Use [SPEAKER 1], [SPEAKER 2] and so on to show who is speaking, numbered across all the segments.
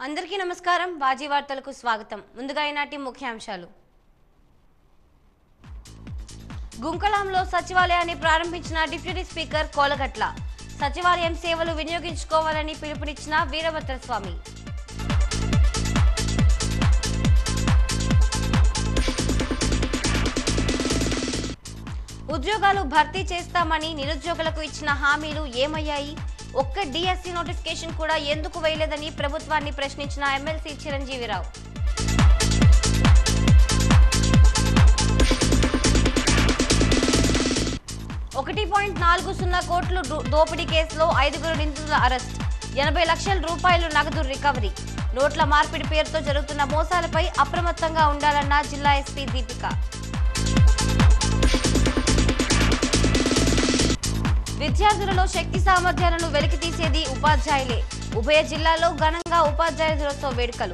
[SPEAKER 1] అందరికీ నమస్కారం బాజీ వార్తలకు స్వాగతం ముందుగా ఈనాటి ముఖ్యాంశాలు గుంకలాంలో సచివాలయాన్ని ప్రారంభించిన డిప్యూటీ స్పీకర్ కోలగట్ల సచివాలయం సేవలు వినియోగించుకోవాలని పిలుపునిచ్చిన వీరభద్రస్వామి ఉద్యోగాలు భర్తీ చేస్తామని నిరుద్యోగులకు ఇచ్చిన హామీలు ఏమయ్యాయి ఒక్క డిఎస్సి నోటిఫికేషన్ కూడా ఎందుకు వేయలేదని ప్రభుత్వాన్ని ప్రశ్నించిన ఎమ్మెల్సీ చిరంజీవిరావు ఒకటి పాయింట్ నాలుగు సున్నా కోట్లు దో- దోపిడీ కేసులో ఐదుగురు నిందితుల అరెస్ట్ ఎనభై లక్షల రూపాయలు నగదు రికవరీ నోట్ల మార్పిడి పేరుతో జరుగుతున్న మోసాలపై అప్రమత్తంగా ఉండాలన్న జిల్లా ఎస్పీ దీపిక విద్యార్థులలో శక్తి సామర్థ్యాలను వెలికితీసేది ఉపాధ్యాయులే ఉభయ జిల్లాల్లో ఘనంగా ఉపాధ్యాయ దినోత్సవ వేడుకలు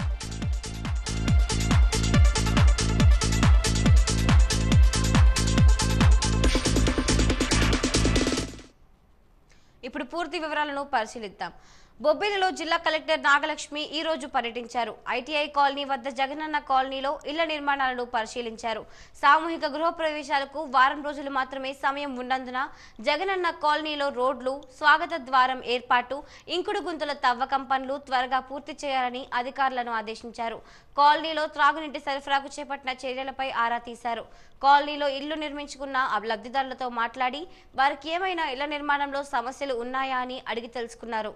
[SPEAKER 1] ఇప్పుడు పూర్తి వివరాలను పరిశీలిద్దాం బొబ్బిలిలో జిల్లా కలెక్టర్ నాగలక్ష్మి ఈ రోజు పర్యటించారు ఐటీఐ కాలనీ వద్ద జగనన్న కాలనీలో ఇళ్ల నిర్మాణాలను పరిశీలించారు సామూహిక గృహ ప్రవేశాలకు వారం రోజులు మాత్రమే సమయం ఉన్నందున జగనన్న కాలనీలో రోడ్లు స్వాగత ద్వారం ఏర్పాటు ఇంకుడు గుంతల తవ్వకం పనులు త్వరగా పూర్తి చేయాలని అధికారులను ఆదేశించారు కాలనీలో త్రాగునీటి సరఫరాకు చేపట్టిన చర్యలపై ఆరా తీశారు కాలనీలో ఇల్లు నిర్మించుకున్న ఆ లబ్ధిదారులతో మాట్లాడి వారికి ఏమైనా ఇళ్ల నిర్మాణంలో సమస్యలు ఉన్నాయా అని అడిగి తెలుసుకున్నారు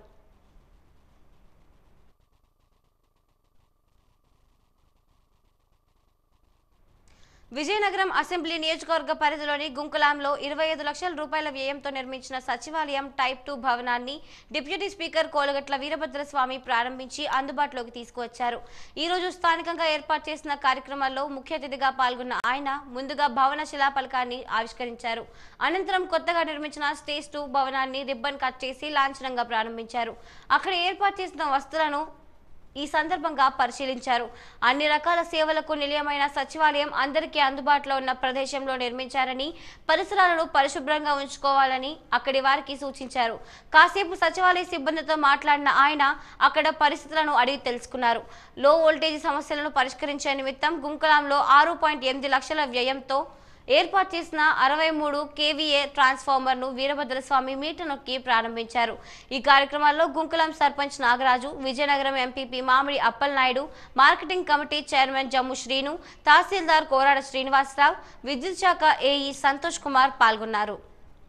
[SPEAKER 1] విజయనగరం అసెంబ్లీ నియోజకవర్గ పరిధిలోని గుంకులాంలో ఇరవై ఐదు లక్షల రూపాయల వ్యయంతో నిర్మించిన సచివాలయం టైప్ టూ భవనాన్ని డిప్యూటీ స్పీకర్ కోలగట్ల వీరభద్రస్వామి ప్రారంభించి అందుబాటులోకి తీసుకువచ్చారు ఈ రోజు స్థానికంగా ఏర్పాటు చేసిన కార్యక్రమాల్లో ముఖ్య అతిథిగా పాల్గొన్న ఆయన ముందుగా భవన శిలాఫలకాన్ని ఆవిష్కరించారు అనంతరం కొత్తగా నిర్మించిన స్టేజ్ టూ భవనాన్ని రిబ్బన్ కట్ చేసి లాంఛనంగా ప్రారంభించారు అక్కడ ఏర్పాటు చేసిన వస్తువులను ఈ సందర్భంగా పరిశీలించారు అన్ని రకాల సేవలకు నిలయమైన సచివాలయం అందరికీ అందుబాటులో ఉన్న ప్రదేశంలో నిర్మించారని పరిసరాలను పరిశుభ్రంగా ఉంచుకోవాలని అక్కడి వారికి సూచించారు కాసేపు సచివాలయ సిబ్బందితో మాట్లాడిన ఆయన అక్కడ పరిస్థితులను అడిగి తెలుసుకున్నారు లో వోల్టేజ్ సమస్యలను పరిష్కరించే నిమిత్తం గుంకలాంలో ఆరు పాయింట్ ఎనిమిది లక్షల వ్యయంతో ఏర్పాటు చేసిన అరవై మూడు కేవీఏ ట్రాన్స్ఫార్మర్ ను వీరభద్రస్వామి మీట నొక్కి ప్రారంభించారు ఈ కార్యక్రమాల్లో Gunkulam sarpanch Nagaraju Vizianagaram MPP Mamidi Appalanaidu marketing committee chairman Jammu Srinu tahsildar Korada Srinivasarao విద్యుత్ శాఖ ఏఈ సంతోష్ కుమార్ పాల్గొన్నారు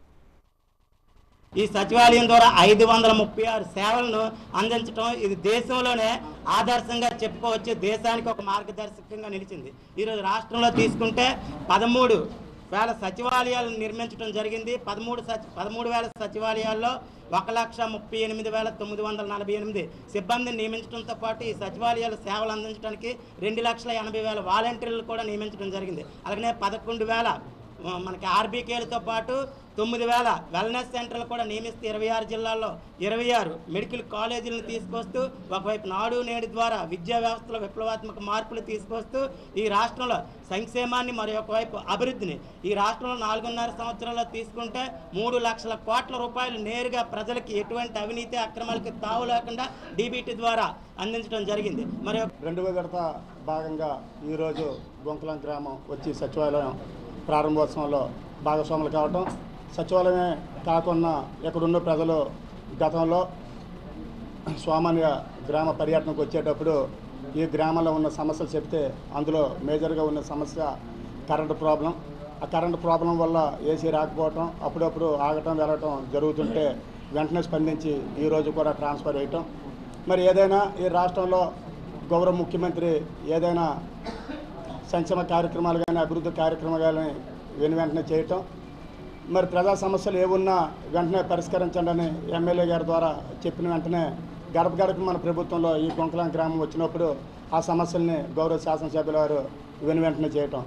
[SPEAKER 2] ఈ సచివాలయం ద్వారా ఐదు వందల ముప్పై ఆరు సేవలను అందించడం ఇది దేశంలోనే ఆదర్శంగా చెప్పుకోవచ్చు దేశానికి ఒక మార్గదర్శకంగా నిలిచింది ఈరోజు రాష్ట్రంలో తీసుకుంటే పదమూడు వేల సచివాలయాలను నిర్మించడం జరిగింది పదమూడు సచి పదమూడు వేల సచివాలయాల్లో ఒక లక్ష ముప్పై ఎనిమిది వేల తొమ్మిది వందల నలభై ఎనిమిది సిబ్బందిని నియమించడంతో పాటు ఈ సచివాలయాల సేవలు అందించడానికి రెండు లక్షల ఎనభై వేల వాలంటీర్లు కూడా నియమించడం జరిగింది అలాగనే పదకొండు వేల ఆ, మనకి ఆర్బీకేలతో పాటు తొమ్మిది వేల వెల్నెస్ సెంటర్లు కూడా నియమిస్తూ ఇరవై ఆరు జిల్లాల్లో ఇరవై ఆరు మెడికల్ కాలేజీలను తీసుకొస్తూ ఒకవైపు నాడు నేడు ద్వారా విద్యా వ్యవస్థలో విప్లవాత్మక మార్పులు తీసుకొస్తూ ఈ రాష్ట్రంలో సంక్షేమాన్ని మరి ఒకవైపు అభివృద్ధిని ఈ రాష్ట్రంలో నాలుగున్నర సంవత్సరాల్లో తీసుకుంటే మూడు లక్షల కోట్ల రూపాయలు నేరుగా ప్రజలకి ఎటువంటి అవినీతి అక్రమాలకి తావు లేకుండా డీబీటీ ద్వారా అందించడం జరిగింది మరి
[SPEAKER 3] రెండవ విడత భాగంగా ఈరోజు గొంకలం గ్రామం వచ్చి సచివాలయం ప్రారంభోత్సవంలో భాగస్వాములు కావటం సచివాలయమే కాకుండా ఇక్కడున్న ప్రజలు గతంలో సామాన్య గ్రామ పర్యటనకు వచ్చేటప్పుడు ఈ గ్రామంలో ఉన్న సమస్యలు చెప్తే అందులో మేజర్గా ఉన్న సమస్య కరెంటు ప్రాబ్లం ఆ కరెంటు ప్రాబ్లం వల్ల ఏసీ రాకపోవటం అప్పుడప్పుడు ఆగటం వెళ్ళటం జరుగుతుంటే వెంటనే స్పందించి ఈరోజు కూడా ట్రాన్స్ఫర్ చేయటం మరి ఏదైనా ఈ రాష్ట్రంలో గౌరవ ముఖ్యమంత్రి ఏదైనా సంక్షేమ కార్యక్రమాలు కానీ అభివృద్ధి కార్యక్రమాలు కానీ వెను వెంటనే చేయటం మరి ప్రజా సమస్యలు ఏమున్నా వెంటనే పరిష్కరించండి అని ఎమ్మెల్యే గారి ద్వారా చెప్పిన వెంటనే గడప గడప మన ప్రభుత్వంలో ఈ కొంకలం గ్రామం వచ్చినప్పుడు ఆ సమస్యల్ని గౌరవ శాసనసభ్యుల వారు వెను వెంటనే చేయటం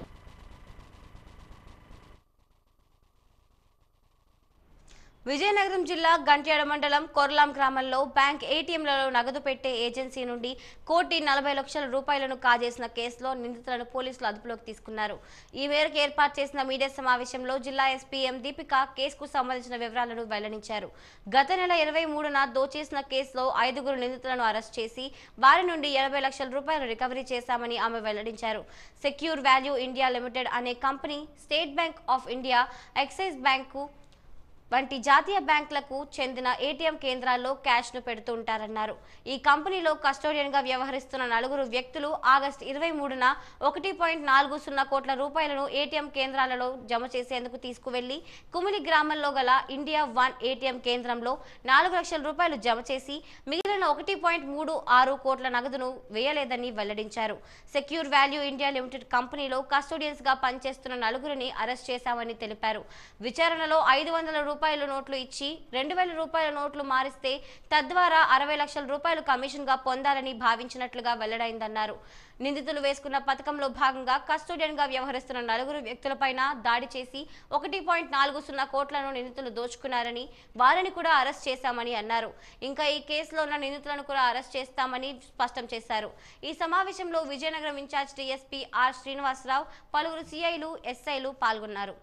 [SPEAKER 1] విజయనగరం జిల్లా గంట్యాడ మండలం కొర్లాం గ్రామంలో బ్యాంక్ ఏటీఎంలలో నగదు పెట్టే ఏజెన్సీ నుండి కోటి నలభై లక్షల రూపాయలను కాజేసిన కేసులో నిందితులను పోలీసులు అదుపులోకి తీసుకున్నారు ఈ మేరకు ఏర్పాటు చేసిన మీడియా సమావేశంలో జిల్లా ఎస్పీ ఎం దీపిక కేసుకు సంబంధించిన వివరాలను వెల్లడించారు గత నెల ఇరవై మూడున దోచేసిన కేసులో ఐదుగురు నిందితులను అరెస్ట్ చేసి వారి నుండి ఎనభై లక్షల రూపాయలు రికవరీ చేశామని ఆమె వెల్లడించారు సెక్యూర్ వాల్యూ ఇండియా లిమిటెడ్ అనే company state bank of India Axis bank వంటి జాతీయ బ్యాంకులకు చెందిన ఏటీఎం కేంద్రాల్లో క్యాష్ను పెడుతుంటారన్నారు ఈ కంపెనీలో కస్టోడియన్గా వ్యవహరిస్తున్న నలుగురు వ్యక్తులు ఆగస్టు ఇరవై మూడున ఒకటి పాయింట్ నాలుగు సున్నా కోట్ల రూపాయలను ఏటీఎం కేంద్రాలలో జమ చేసేందుకు తీసుకువెళ్లి కుమిలి గ్రామంలో గల ఇండియా వన్ ఏటీఎం కేంద్రంలో నాలుగు లక్షల రూపాయలు జమ చేసి మిగిలిన ఒకటి పాయింట్ మూడు ఆరు కోట్ల నగదును వేయలేదని వెల్లడించారు సెక్యూర్ వాల్యూ ఇండియా లిమిటెడ్ కంపెనీలో కస్టోడియన్స్ గా పనిచేస్తున్న నలుగురిని అరెస్ట్ చేశామని తెలిపారు విచారణలో ఐదు వందల రూపాయల నోట్లు ఇచ్చి రెండు వేల రూపాయల నోట్లు మారిస్తే తద్వారా అరవై లక్షల రూపాయలు కమిషన్ గా పొందాలని భావించినట్లుగా వెల్లడైందన్నారు నిందితులు వేసుకున్న పథకంలో భాగంగా కస్టోడియన్ గా వ్యవహరిస్తున్న నలుగురు వ్యక్తులపైన దాడి చేసి ఒకటి పాయింట్ నాలుగు సున్నా కోట్లను నిందితులు దోచుకున్నారని వారిని కూడా అరెస్ట్ చేశామని అన్నారు ఇంకా ఈ కేసులో ఉన్న నిందితులను కూడా అరెస్ట్ చేస్తామని స్పష్టం చేశారు ఈ సమావేశంలో Vizianagaram in charge DSP R Srinivasarao పలువురు సిఐలు ఎస్ఐలు పాల్గొన్నారు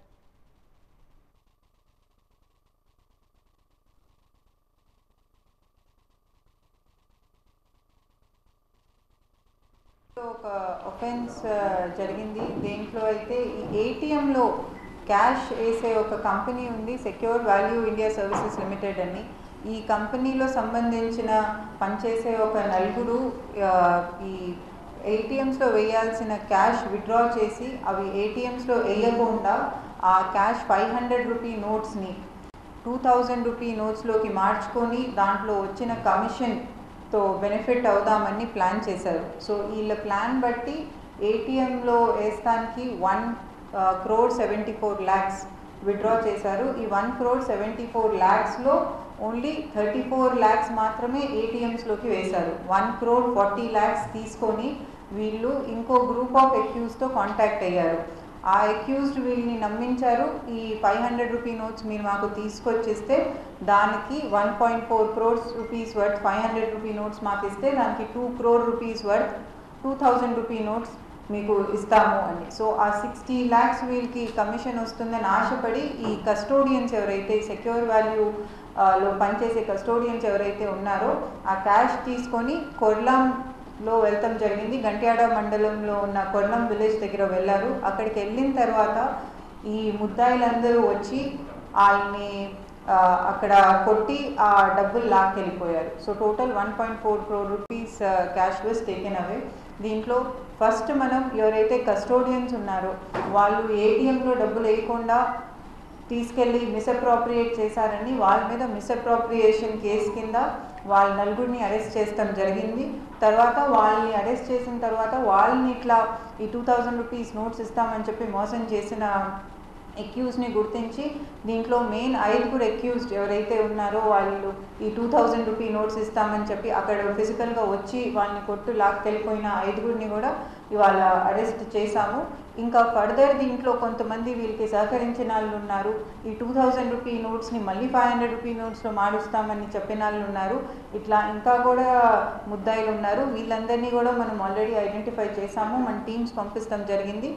[SPEAKER 4] ఒక ఒఫెన్స్ జరిగింది దేంట్లో అయితే ఈ ఏటీఎంలో క్యాష్ వేసే ఒక కంపెనీ ఉంది secure value India services limited అని ఈ కంపెనీలో సంబంధించిన పనిచేసే ఒక నలుగురు ఆ, ఈ ఏటీఎంస్లో వేయాల్సిన క్యాష్ విత్డ్రా చేసి అవి ఏటీఎంస్లో వేయకుండా ఆ క్యాష్ ఫైవ్ హండ్రెడ్ రూపీ నోట్స్ని టూ థౌజండ్ రూపీ నోట్స్లోకి మార్చుకొని దాంట్లో వచ్చిన కమిషన్తో బెనిఫిట్ అవుదామని ప్లాన్ చేశారు సో వీళ్ళ ప్లాన్ బట్టి ఏటీఎంలో వేస్తానికి one crore seventy four lakhs withdraw చేశారు ఈ వన్ క్రోడ్ సెవెంటీ ఫోర్ ల్యాక్స్లో ఓన్లీ థర్టీ ఫోర్ ల్యాక్స్ మాత్రమే ఏటీఎంస్లోకి వేశారు వన్ క్రోడ్ ఫార్టీ ల్యాక్స్ తీసుకొని వీళ్ళు ఇంకో గ్రూప్ ఆఫ్ ఎక్యూస్తో కాంటాక్ట్ అయ్యారు ఆ అక్యూజ్డ్ వీళ్ళని నమ్మించారు ఈ ఫైవ్ హండ్రెడ్ రూపీ నోట్స్ మీరు మాకు తీసుకొచ్చిస్తే దానికి one point four crores rupees worth five hundred rupee notes మాకు ఇస్తే దానికి two crore rupees worth two thousand rupee notes మీకు ఇస్తాము అని సో ఆ సిక్స్టీ ల్యాక్స్ వీళ్ళకి కమిషన్ వస్తుందని ఆశపడి ఈ కస్టోడియన్స్ ఎవరైతే సెక్యూర్ వాల్యూ లో పనిచేసే కస్టోడియన్స్ ఎవరైతే ఉన్నారో ఆ క్యాష్ తీసుకొని కొర్లాంలో వెళ్తాం జరిగింది గంట్యాడ మండలంలో ఉన్న కొర్లం విలేజ్ దగ్గర వెళ్ళారు అక్కడికి వెళ్ళిన తర్వాత ఈ ముద్దాయిలందరూ వచ్చి వాళ్ళని ఆ, అక్కడ కొట్టి ఆ డబ్బులు లాక్కెళ్ళిపోయారు so total one point four crore rupees cash was taken away దీంట్లో ఫస్ట్ మనం ఎవరైతే కస్టోడియన్స్ ఉన్నారో వాళ్ళు ఏటీఎంలో డబ్బులు వేయకుండా తీసుకెళ్ళి మిస్అప్రాప్రియేట్ చేశారని వాళ్ళ మీద మిస్అప్రాప్రియేషన్ కేసు కింద వాళ్ళ నలుగురిని అరెస్ట్ చేస్తాం జరిగింది తర్వాత వాళ్ళని అరెస్ట్ చేసిన తర్వాత వాళ్ళని ఇట్లా ఈ టూ థౌజండ్ రూపీస్ నోట్స్ ఇస్తామని చెప్పి మోసం చేసిన ఎక్యూజ్ని గుర్తించి దీంట్లో మెయిన్ ఐదుగురు ఎక్యూజ్డ్ ఎవరైతే ఉన్నారో వాళ్ళు ఈ టూ థౌజండ్ రూపీ నోట్స్ ఇస్తామని చెప్పి అక్కడ ఫిజికల్గా వచ్చి వాళ్ళని కొట్టు లాక్కెళ్ళిపోయిన ఐదుగురిని కూడా ఇవాళ అరెస్ట్ చేశాము ఇంకా ఫర్దర్ దీంట్లో కొంతమంది వీళ్ళకి సహకరించిన వాళ్ళు ఉన్నారు ఈ టూ థౌజండ్ రూపీ నోట్స్ని మళ్ళీ ఫైవ్ హండ్రెడ్ రూపీ నోట్స్లో మారుస్తామని చెప్పిన వాళ్ళు ఉన్నారు ఇట్లా ఇంకా కూడా ముద్దాయిలు ఉన్నారు వీళ్ళందరినీ కూడా మనం ఆల్రెడీ ఐడెంటిఫై చేశాము మన టీమ్స్ పంపిస్తాం జరిగింది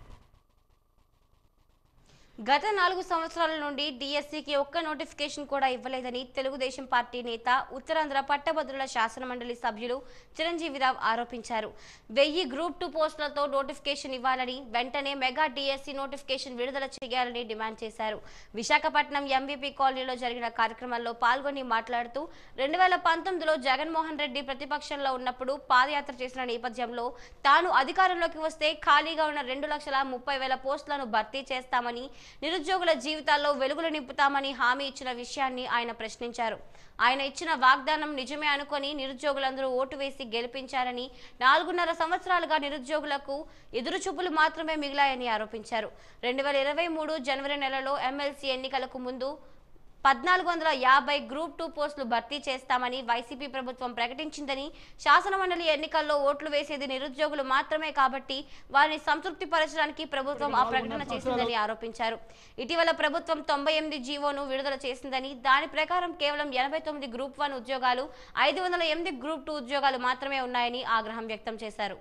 [SPEAKER 1] గత నాలుగు సంవత్సరాల నుండి డిఎస్సికి ఒక్క నోటిఫికేషన్ కూడా ఇవ్వలేదని తెలుగుదేశం పార్టీ నేత ఉత్తరాంధ్ర పట్టభద్రుల శాసనమండలి సభ్యులు చిరంజీవిరావు ఆరోపించారు వెయ్యి గ్రూప్ టూ పోస్టులతో నోటిఫికేషన్ ఇవ్వాలని వెంటనే మెగా డిఎస్సి నోటిఫికేషన్ విడుదల చేయాలని డిమాండ్ చేశారు విశాఖపట్నం ఎంవీపీ కాలనీలో జరిగిన కార్యక్రమంలో పాల్గొని మాట్లాడుతూ రెండు వేల పంతొమ్మిదిలో జగన్మోహన్ రెడ్డి ప్రతిపక్షంలో ఉన్నప్పుడు పాదయాత్ర చేసిన నేపథ్యంలో తాను అధికారంలోకి వస్తే ఖాళీగా ఉన్న రెండు లక్షల ముప్పై వేల పోస్టులను భర్తీ చేస్తామని నిరుద్యోగుల జీవితాల్లో వెలుగులు నింపుతామని హామీ ఇచ్చిన విషయాన్ని ఆయన ప్రశ్నించారు ఆయన ఇచ్చిన వాగ్దానం నిజమే అనుకొని నిరుద్యోగులందరూ ఓటు వేసి గెలిపించారని నాలుగున్నర సంవత్సరాలుగా నిరుద్యోగులకు ఎదురుచూపులు మాత్రమే మిగిలాయని ఆరోపించారు రెండు వేల ఇరవై మూడు జనవరి నెలలో ఎమ్మెల్సీ ఎన్నికలకు ముందు పద్నాలుగు వందల యాభై గ్రూప్ టూ పోస్టులు భర్తీ చేస్తామని వైసీపీ ప్రభుత్వం ప్రకటించిందని శాసనమండలి ఎన్నికల్లో ఓట్లు వేసేది నిరుద్యోగులు మాత్రమే కాబట్టి వారిని సంతృప్తి పరచడానికి ప్రభుత్వం ఆ ప్రకటన చేసిందని ఆరోపించారు ఇటీవల ప్రభుత్వం తొంభై ఎనిమిది జీవోను విడుదల చేసిందని దాని ప్రకారం కేవలం ఎనభై తొమ్మిది గ్రూప్ వన్ ఉద్యోగాలు ఐదు వందల ఎనిమిది గ్రూప్ టూ ఉద్యోగాలు మాత్రమే ఉన్నాయని ఆగ్రహం వ్యక్తం చేశారు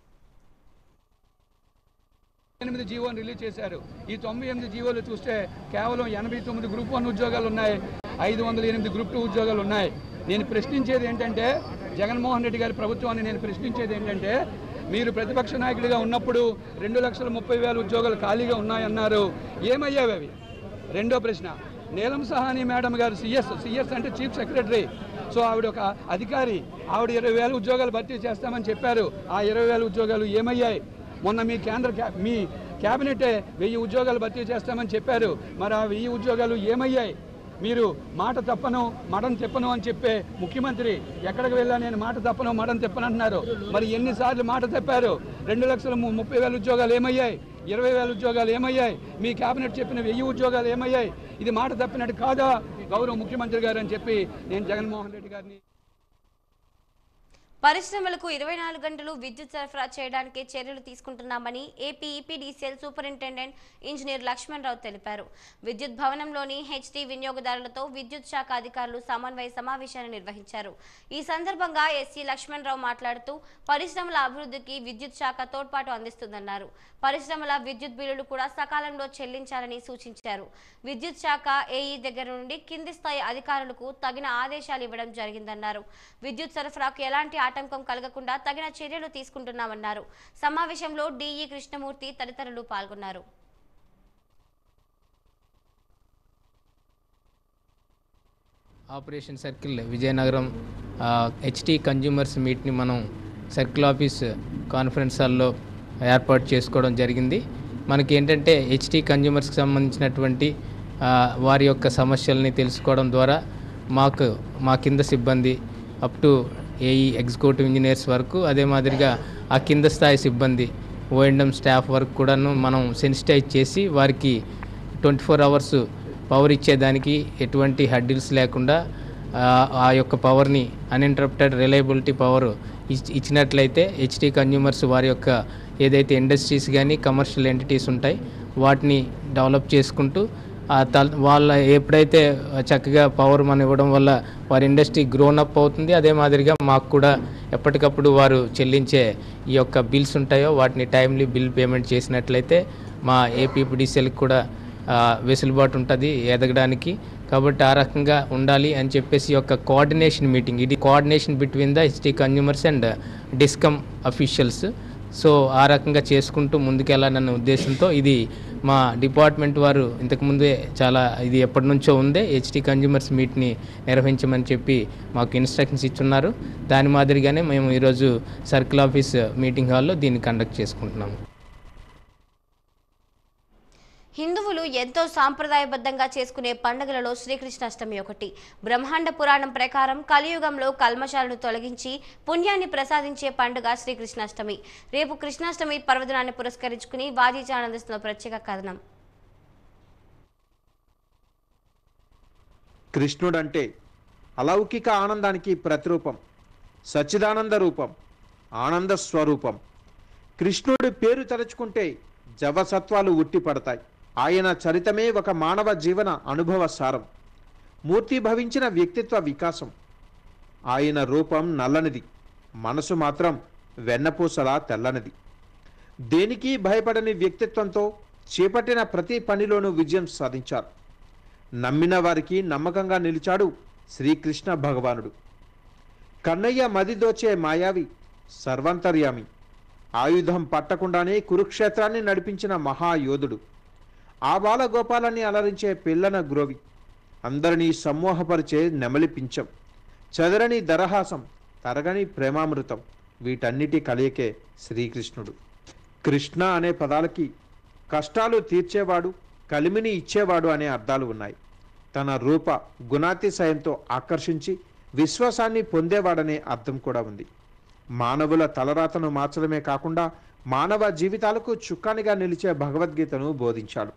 [SPEAKER 5] ఎనిమిది జీవోని రిలీజ్ చేశారు ఈ తొంభై ఎనిమిది జీవోలు చూస్తే కేవలం ఎనభై తొమ్మిది గ్రూప్ వన్ ఉద్యోగాలు ఉన్నాయి ఐదు వందల ఎనిమిది గ్రూప్ టూ ఉద్యోగాలు ఉన్నాయి నేను ప్రశ్నించేది ఏంటంటే జగన్మోహన్ రెడ్డి గారి ప్రభుత్వాన్ని నేను ప్రశ్నించేది ఏంటంటే మీరు ప్రతిపక్ష నాయకుడిగా ఉన్నప్పుడు రెండు లక్షల ముప్పై వేల ఉద్యోగాలు ఖాళీగా ఉన్నాయన్నారు ఏమయ్యావి అవి రెండో ప్రశ్న నీలం సహాని మేడం గారు సిఎస్ సిఎస్ అంటే చీఫ్ సెక్రటరీ సో ఆవిడ ఒక అధికారి ఆవిడ ఇరవై వేల ఉద్యోగాలు భర్తీ చేస్తామని చెప్పారు ఆ ఇరవై వేల ఉద్యోగాలు ఏమయ్యాయి మొన్న మీ కేంద్ర క్యా- మీ క్యాబినెటే వెయ్యి ఉద్యోగాలు భర్తీ చేస్తామని చెప్పారు మరి ఆ వెయ్యి ఉద్యోగాలు ఏమయ్యాయి మీరు మాట తప్పను మడం తిప్పను అని చెప్పే ముఖ్యమంత్రి ఎక్కడికి వెళ్ళా నేను మాట తప్పను మడం తిప్పను అంటున్నారు మరి ఎన్నిసార్లు మాట తప్పారు రెండు లక్షల ము- ముప్పై వేల ఉద్యోగాలు ఏమయ్యాయి ఇరవై వేల ఉద్యోగాలు ఏమయ్యాయి మీ కేబినెట్ చెప్పిన వెయ్యి ఉద్యోగాలు ఏమయ్యాయి ఇది మాట తప్పినట్టు కాదా గౌరవ ముఖ్యమంత్రి గారు అని చెప్పి నేను జగన్మోహన్ రెడ్డి గారిని
[SPEAKER 1] పరిశ్రమలకు ఇరవై నాలుగు గంటలు విద్యుత్ సరఫరా చేయడానికి చర్యలు తీసుకుంటున్నామని AP EPDCL superintendent engineer Lakshman Rao తెలిపారు విద్యుత్ భవనంలోని హెచ్టీ వినియోగదారులతో విద్యుత్ శాఖ అధికారులు సమన్వయ సమావేశాన్ని నిర్వహించారు ఈ సందర్భంగా ఎస్సీ లక్ష్మణ్ రావు మాట్లాడుతూ పరిశ్రమల అభివృద్ధికి విద్యుత్ శాఖ తోడ్పాటు అందిస్తుందన్నారు పరిశ్రమల విద్యుత్ బిల్లులు కూడా సకాలంలో చెల్లించాలని సూచించారు విద్యుత్ శాఖ ఏఈ దగ్గర నుండి కింది స్థాయి అధికారులకు తగిన ఆదేశాలు ఇవ్వడం జరిగిందన్నారు విద్యుత్ సరఫరాకు ఎలాంటి ఆటంకం కలగకుండా తగిన చర్యలు తీసుకుంటున్నామన్నారు సమావేశంలో డిఈ కృష్ణమూర్తి తదితరులు పాల్గొన్నారు
[SPEAKER 6] operation circle Vizianagaram HT consumers మీట్ని మనం సర్కిల్ ఆఫీస్ కాన్ఫరెన్స్ హాల్లో ఏర్పాటు చేసుకోవడం జరిగింది మనకి ఏంటంటే హెచ్టీ కన్జ్యూమర్స్కి సంబంధించినటువంటి ఆ, వారి యొక్క సమస్యల్ని తెలుసుకోవడం ద్వారా మాకు మా కింద సిబ్బంది up to AE executive engineers వరకు అదే మాదిరిగా ఆ కింద స్థాయి సిబ్బంది ఓఎండం స్టాఫ్ వరకు కూడాను మనం సెన్సిటైజ్ చేసి వారికి ట్వంటీ ఫోర్ అవర్స్ పవర్ ఇచ్చేదానికి ఎటువంటి హడ్డిల్స్ లేకుండా ఆ, ఆ యొక్క పవర్ని అన్ఇంటరప్టెడ్ రిలయబిలిటీ పవర్ ఇచ్చినట్లయితే హెచ్టీ కన్జ్యూమర్స్ వారి యొక్క ఏదైతే ఇండస్ట్రీస్ కానీ కమర్షియల్ ఎంటిటీస్ ఉంటాయి వాటిని డెవలప్ చేసుకుంటూ ఆ తల్ వాళ్ళ ఎప్పుడైతే చక్కగా పవర్ మనం ఇవ్వడం వల్ల వారి ఇండస్ట్రీ గ్రోన్ అప్ అవుతుంది అదే మాదిరిగా మాకు కూడా ఎప్పటికప్పుడు వారు చెల్లించే ఈ యొక్క బిల్స్ ఉంటాయో వాటిని టైమ్లీ బిల్ పేమెంట్ చేసినట్లయితే మా ఏపీపీడీసీఎల్కి కూడా ఆ, వెసులుబాటు ఉంటుంది ఎదగడానికి కాబట్టి ఆ రకంగా ఉండాలి అని చెప్పేసి ఈ యొక్క కోఆర్డినేషన్ మీటింగ్ ఇది coordination between the HT consumers and discom officials so ఆ రకంగా చేసుకుంటూ ముందుకెళ్ళాలన్న ఉద్దేశంతో ఇది మా డిపార్ట్మెంట్ వారు ఇంతకుముందే చాలా ఇది ఎప్పటి నుంచో ఉందే హెచ్టీ కన్జ్యూమర్స్ మీట్ని నిర్వహించమని చెప్పి మాకు ఇన్స్ట్రక్షన్స్ ఇచ్చున్నారు దాని మాదిరిగానే మేము ఈరోజు సర్కిల్ ఆఫీస్ మీటింగ్ హాల్లో దీన్ని కండక్ట్ చేసుకుంటున్నాము
[SPEAKER 1] హిందువులు ఎంతో సాంప్రదాయబద్ధంగా చేసుకునే పండుగలలో శ్రీకృష్ణాష్టమి ఒకటి బ్రహ్మాండ పురాణం ప్రకారం కలియుగంలో కల్మశాలను తొలగించి పుణ్యాన్ని ప్రసాదించే పండుగ శ్రీకృష్ణాష్టమి రేపు కృష్ణాష్టమి పర్వదినాన్ని పురస్కరించుకుని వాజీజీ ఆనందిస్తున్న ప్రత్యేక కథనం
[SPEAKER 7] కృష్ణుడంటే అలౌకిక ఆనందానికి ప్రతిరూపం సచ్చిదానంద రూపం ఆనంద స్వరూపం కృష్ణుడి పేరు తలుచుకుంటే జవసత్వాలు ఉట్టిపడతాయి ఆయన చరితమే ఒక మానవ జీవన అనుభవ సారం మూర్తి భవించిన వ్యక్తిత్వ వికాసం ఆయన రూపం నల్లనిది మనసు మాత్రం వెన్నపూసలా తెల్లనిది దేనికి భయపడని వ్యక్తిత్వంతో చేపట్టిన ప్రతి పనిలోనూ విజయం సాధించారు నమ్మిన వారికి నమ్మకంగా నిలిచాడు శ్రీకృష్ణ భగవానుడు కన్నయ్య మది దోచే మాయావి సర్వంతర్యామి ఆయుధం పట్టకుండానే కురుక్షేత్రాన్ని నడిపించిన మహాయోధుడు ఆబాల గోపాలని అలరించే పిల్లన గ్రోవి అందరినీ సమ్మోహపరిచే నెమలి పించం చెదరని దరహాసం తరగని ప్రేమామృతం వీటన్నిటి కలయికే శ్రీకృష్ణుడు కృష్ణ అనే పదాలకి కష్టాలు తీర్చేవాడు కలిమిని ఇచ్చేవాడు అనే అర్థాలు ఉన్నాయి తన రూప గుణాతిశయంతో ఆకర్షించి విశ్వాసాన్ని పొందేవాడనే అర్థం కూడా ఉంది మానవుల తలరాతను మార్చడమే కాకుండా మానవ జీవితాలకు చుక్కానిగా నిలిచే భగవద్గీతను బోధించాడు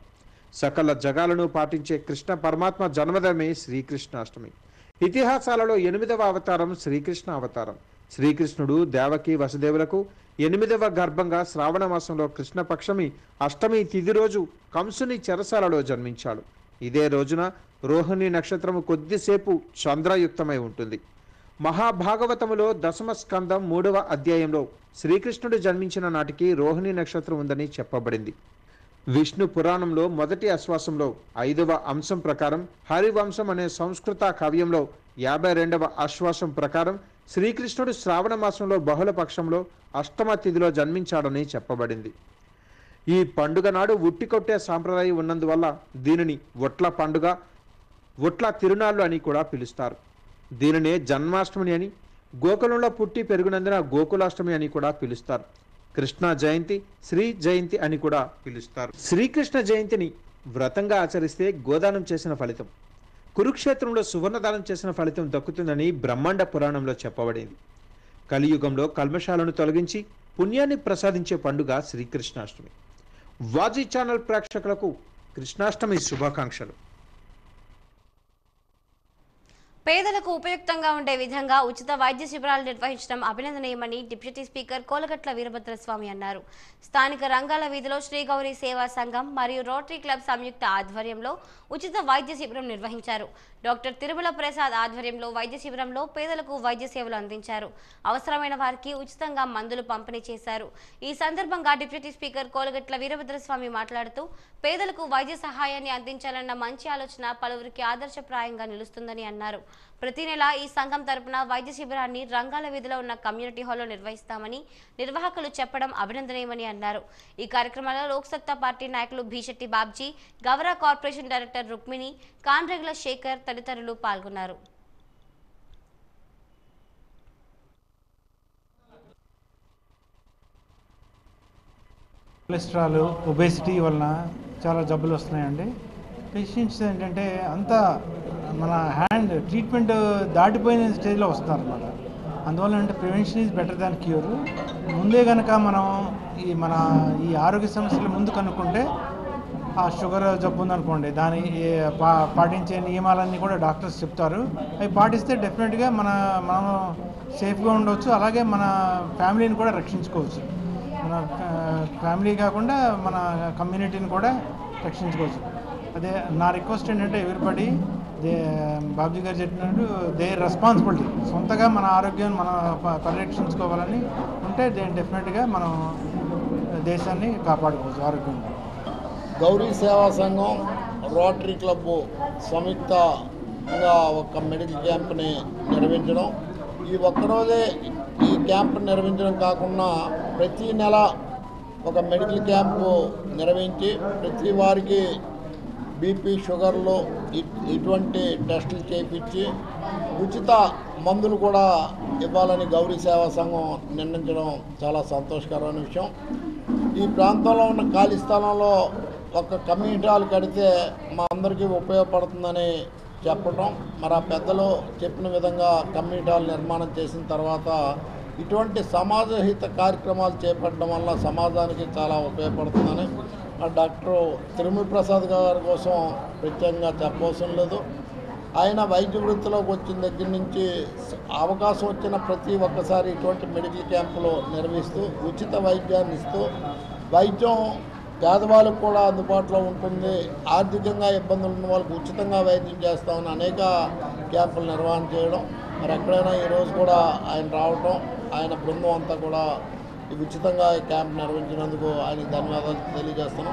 [SPEAKER 7] సకల జగాలను పాటించే కృష్ణ పరమాత్మ జన్మదినమే శ్రీకృష్ణాష్టమి ఇతిహాసాలలో ఎనిమిదవ అవతారం శ్రీకృష్ణ అవతారం శ్రీకృష్ణుడు దేవకి వసుదేవులకు ఎనిమిదవ గర్భంగా శ్రావణ మాసంలో కృష్ణపక్షమి అష్టమి తిథి రోజు కంసుని చెరసాలలో జన్మించాడు ఇదే రోజున రోహిణి నక్షత్రము కొద్దిసేపు చంద్రయుక్తమై ఉంటుంది మహాభాగవతములో దశమ స్కందం మూడవ అధ్యాయంలో శ్రీకృష్ణుడు జన్మించిన నాటికి రోహిణి నక్షత్రం ఉందని చెప్పబడింది విష్ణు పురాణంలో మొదటి అశ్వాసంలో ఐదవ అంశం ప్రకారం హరివంశం అనే సంస్కృత కావ్యంలో యాభై రెండవ ఆశ్వాసం ప్రకారం శ్రీకృష్ణుడు శ్రావణ మాసంలో బహుళ పక్షంలో అష్టమ తిథిలో జన్మించాడని చెప్పబడింది ఈ పండుగ నాడు ఉట్టి కొట్టే సాంప్రదాయం ఉన్నందువల్ల దీనిని ఒట్ల పండుగ ఒట్ల తిరునాళ్ళు అని కూడా పిలుస్తారు దీనినే జన్మాష్టమి అని గోకులంలో పుట్టి పెరుగునందున గోకులాష్టమి అని కూడా పిలుస్తారు కృష్ణ జయంతి శ్రీ జయంతి అని కూడా పిలుస్తారు శ్రీకృష్ణ జయంతిని వ్రతంగా ఆచరిస్తే గోదానం చేసిన ఫలితం కురుక్షేత్రంలో సువర్ణదానం చేసిన ఫలితం దక్కుతుందని బ్రహ్మాండ పురాణంలో చెప్పబడింది కలియుగంలో కల్మషాలను తొలగించి పుణ్యాన్ని ప్రసాదించే పండుగ శ్రీకృష్ణాష్టమి వాజీ ఛానల్ ప్రేక్షకులకు కృష్ణాష్టమి శుభాకాంక్షలు
[SPEAKER 1] పేదలకు ఉపయుక్తంగా ఉండే విధంగా ఉచిత వైద్య శిబిరాలు నిర్వహించడం అభినందనీయమని డిప్యూటీ స్పీకర్ కోలగట్ల వీరభద్రస్వామి అన్నారు స్థానిక రంగాల వీధిలో శ్రీ గౌరీ సేవా సంఘం మరియు రోటరీ క్లబ్ సంయుక్త ఆధ్వర్యంలో ఉచిత వైద్య శిబిరం నిర్వహించారు డాక్టర్ తిరుమల ప్రసాద్ ఆధ్వర్యంలో వైద్య శిబిరంలో పేదలకు వైద్య సేవలు అందించారు అవసరమైన వారికి ఉచితంగా మందులు పంపిణీ చేశారు ఈ సందర్భంగా డిప్యూటీ స్పీకర్ కోలగట్ల వీరభద్రస్వామి మాట్లాడుతూ పేదలకు వైద్య సహాయాన్ని అందించాలన్న మంచి ఆలోచన పలువురికి ఆదర్శప్రాయంగా నిలుస్తుందని అన్నారు ప్రతి నెల ఈ సంఘం తరపున వైద్య శిబిరాన్ని రంగాల వీధిలో ఉన్న కమ్యూనిటీ హాల్లో నిర్వహిస్తామని నిర్వాహకులు చెప్పడం అభినందనీయమని అన్నారు ఈ కార్యక్రమంలో లోక్సత్తా పార్టీ నాయకులు భీశెట్టి బాబ్జీ గవరా కార్పొరేషన్ డైరెక్టర్ రుక్మిణి కాన్రెగ్ల శేఖర్ తదితరులు పాల్గొన్నారు
[SPEAKER 8] కొలెస్ట్రాల్ ఒబేసిటీ వలన చాలా జబ్బులు వస్తున్నాయండి పేషెంట్స్ ఏంటంటే అంతా మన హ్యాండ్ ట్రీట్మెంట్ దాటిపోయిన స్టేజ్లో వస్తున్నారు అనమాట అందువల్ల అంటే prevention is better than cure ముందే కనుక మనం ఈ మన ఈ ఆరోగ్య సమస్యలు ముందు కనుక్కుంటే ఆ షుగర్ జబ్బు ఉందనుకోండి దాని ఏ- పా పాటించే నియమాలన్నీ కూడా డాక్టర్స్ చెప్తారు అవి పాటిస్తే డెఫినెట్గా మన మనం సేఫ్గా ఉండవచ్చు అలాగే మన ఫ్యామిలీని కూడా రక్షించుకోవచ్చు మన ఫ్యామిలీ కాకుండా మన కమ్యూనిటీని కూడా రక్షించుకోవచ్చు అదే నా రిక్వెస్ట్ ఏంటంటే ఎవరిబడి దే బాబుజీ గారు చెప్పినట్టు దే రెస్పాన్సిబిలిటీ సొంతగా మన ఆరోగ్యం మనం ప- పరిరక్షించుకోవాలని ఉంటే డెఫినెట్గా మనం దేశాన్ని కాపాడుకోవచ్చు ఆరోగ్యంగా
[SPEAKER 9] గౌరీ సేవా సంఘం రోటరీ క్లబ్ సంయుక్తంగా ఒక మెడికల్ క్యాంప్ని నిర్వహించడం ఈ ఒక్కరోజే ఈ క్యాంప్ నిర్వహించడం కాకుండా ప్రతి నెల ఒక మెడికల్ క్యాంపు నిర్వహించి ప్రతి వారికి బీపీ షుగర్లు ఇ- ఇటువంటి టెస్టులు చేయించి ఉచిత మందులు కూడా ఇవ్వాలని గౌరీ సేవా సంఘం నిర్ణయించడం చాలా సంతోషకరమైన విషయం ఈ ప్రాంతంలో ఉన్న ఖాళీ స్థలంలో ఒక కమ్యూనిటీ హాల్ కడితే మా అందరికీ ఉపయోగపడుతుందని చెప్పడం మరి ఆ పెద్దలు చెప్పిన విధంగా కమ్యూనిటీ హాల్ నిర్మాణం చేసిన తర్వాత ఇటువంటి సమాజహిత కార్యక్రమాలు చేపట్టడం వల్ల సమాజానికి చాలా ఉపయోగపడుతుందని ఆ డాక్టర్ తిరుమల ప్రసాద్ గారి కోసం ప్రత్యేకంగా చెప్పవసరం లేదు ఆయన వైద్య వృత్తిలోకి వచ్చిన దగ్గర నుంచి అవకాశం వచ్చిన ప్రతి ఒక్కసారి ఇటువంటి మెడికల్ క్యాంపులు నిర్వహిస్తూ ఉచిత వైద్యాన్ని ఇస్తూ వైద్యం పేదవాళ్ళకు కూడా అందుబాటులో ఉంటుంది ఆర్థికంగా ఇబ్బందులు ఉన్న వాళ్ళకి ఉచితంగా వైద్యం చేస్తామని అనేక క్యాంపులు నిర్వహణ చేయడం మరి ఎక్కడైనా ఈరోజు కూడా ఆయన రావటం ఆయన బృందం అంతా కూడా ఈ ఉచితంగా ఈ క్యాంప్ నిర్వహించినందుకు ఆయనకు ధన్యవాదాలు తెలియజేస్తున్నాం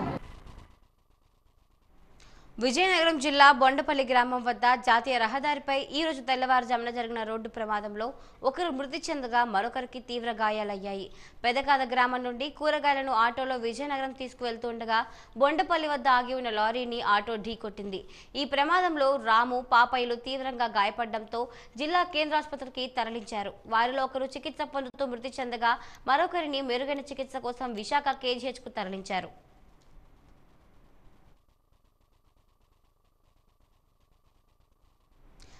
[SPEAKER 1] విజయనగరం జిల్లా బొండపల్లి గ్రామం వద్ద జాతీయ రహదారిపై ఈ రోజు తెల్లవారుజామున జరిగిన రోడ్డు ప్రమాదంలో ఒకరు మృతి చెందగా మరొకరికి తీవ్ర గాయాలయ్యాయి పెదకాద గ్రామం నుండి కూరగాయలను ఆటోలో విజయనగరం తీసుకువెళ్తుండగా బొండపల్లి వద్ద ఆగి ఉన్న లారీని ఆటో ఢీకొట్టింది ఈ ప్రమాదంలో రాము పాపయ్యలు తీవ్రంగా గాయపడడంతో జిల్లా కేంద్ర ఆసుపత్రికి తరలించారు వారిలో ఒకరు చికిత్స పొందుతూ మృతి చెందగా మరొకరిని మెరుగైన చికిత్స కోసం విశాఖ కేజీహెచ్కు తరలించారు